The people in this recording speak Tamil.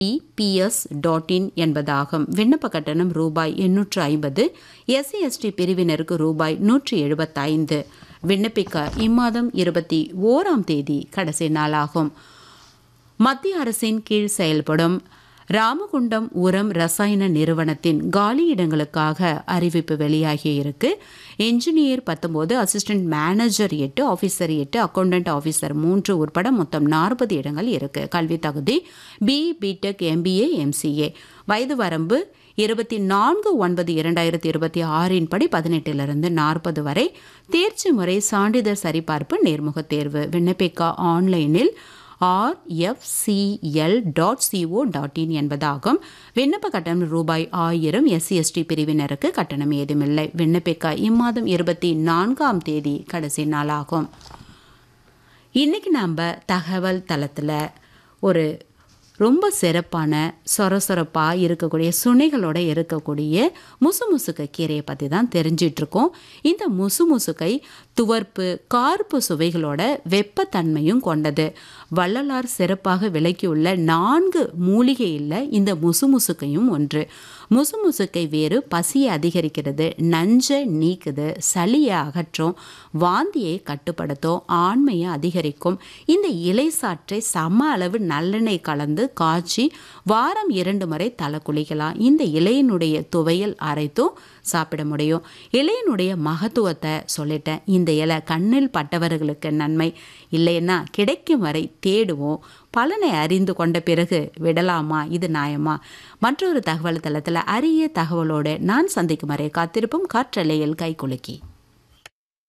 இபிஎஸ் டாட் இன் என்பதாகும் விண்ணப்ப கட்டணம் ரூபாய் எண்ணூற்று ஐம்பது எஸ்சி எஸ்டி பிரிவினருக்கு ரூபாய் நூற்றி எழுபத்தைந்து விண்ணப்பிக்க இம்மாதம் இருபத்தி ஓராம் தேதி கடைசி நாளாகும் மத்திய அரசின் கீழ் செயல்படும் ராமகுண்டம் உரம் ரசாயன நிறுவனத்தின் காலி இடங்களுக்காக அறிவிப்பு வெளியாகி இருக்கு என்ஜினியர் பத்தொம்போது அசிஸ்டன்ட் மேனேஜர் எட்டு ஆஃபீஸர் எட்டு அக்கௌண்டன்ட் ஆஃபீஸர் மூன்று உட்பட மொத்தம் நாற்பது இடங்கள் இருக்கு கல்வி தகுதி பி பிடெக் எம்பிஏ எம்சிஏ வயது வரம்பு இருபத்தி நான்கு ஒன்பது இரண்டாயிரத்தி இருபத்தி ஆறின் படி பதினெட்டிலிருந்து நாற்பது வரை தேர்ச்சி முறை சான்றிதழ் சரிபார்ப்பு நேர்முக தேர்வு விண்ணப்பிக்க ஆன்லைனில் RFCL dot co dot in என்பதாகும் விண்ணப்ப கட்டணம் ரூபாய் ஆயிரம் எஸ்சி எஸ்டி பிரிவினருக்கு கட்டணம் ஏதுமில்லை விண்ணப்பிக்க இம்மாதம் இருபத்தி நான்காம் தேதி கடைசி நாளாகும் இன்னைக்கு நம்ம தகவல் தளத்தில் ஒரு ரொம்ப சிறப்பான சொர சொரப்பாக இருக்கக்கூடிய சுனைகளோட இருக்கக்கூடிய முசுமுசுக்கை கீரையை பற்றி தான் தெரிஞ்சிட்ருக்கோம் இந்த முசுமுசுக்கை துவர்ப்பு கார்ப்பு சுவைகளோட வெப்பத்தன்மையும் கொண்டது வள்ளலார் சிறப்பாக விளக்கியுள்ள நான்கு மூலிகையில் இந்த முசுமுசுக்கையும் ஒன்று முசுமுசுக்கை வேறு பசியை அதிகரிக்கிறது நஞ்சை நீக்குது சளியை அகற்றும் வாந்தியை கட்டுப்படுத்தும் ஆண்மையை அதிகரிக்கும் இந்த இலை சாற்றை சம அளவு நல்லெண்ணெய் கலந்து காய்ச்சி வாரம் இரண்டு முறை தலை குளிக்கலாம் இந்த இலையினுடைய துவையல் அரைத்தும் சாப்பிட முடியும் இலையினுடைய மகத்துவத்தை சொல்லிட்டேன் இந்த இலை கண்ணில் பட்டவர்களுக்கு நன்மை இல்லைன்னா கிடைக்கும் வரை தேடுவோம் பலனை அறிந்து கொண்ட பிறகு விடலாமா இது நியாயமா மற்றொரு தகவல் தளத்தில் அரிய தகவலோடு நான் சந்திக்கும் வரை காத்திருப்பும் காற்றலையில் கை குலுக்கி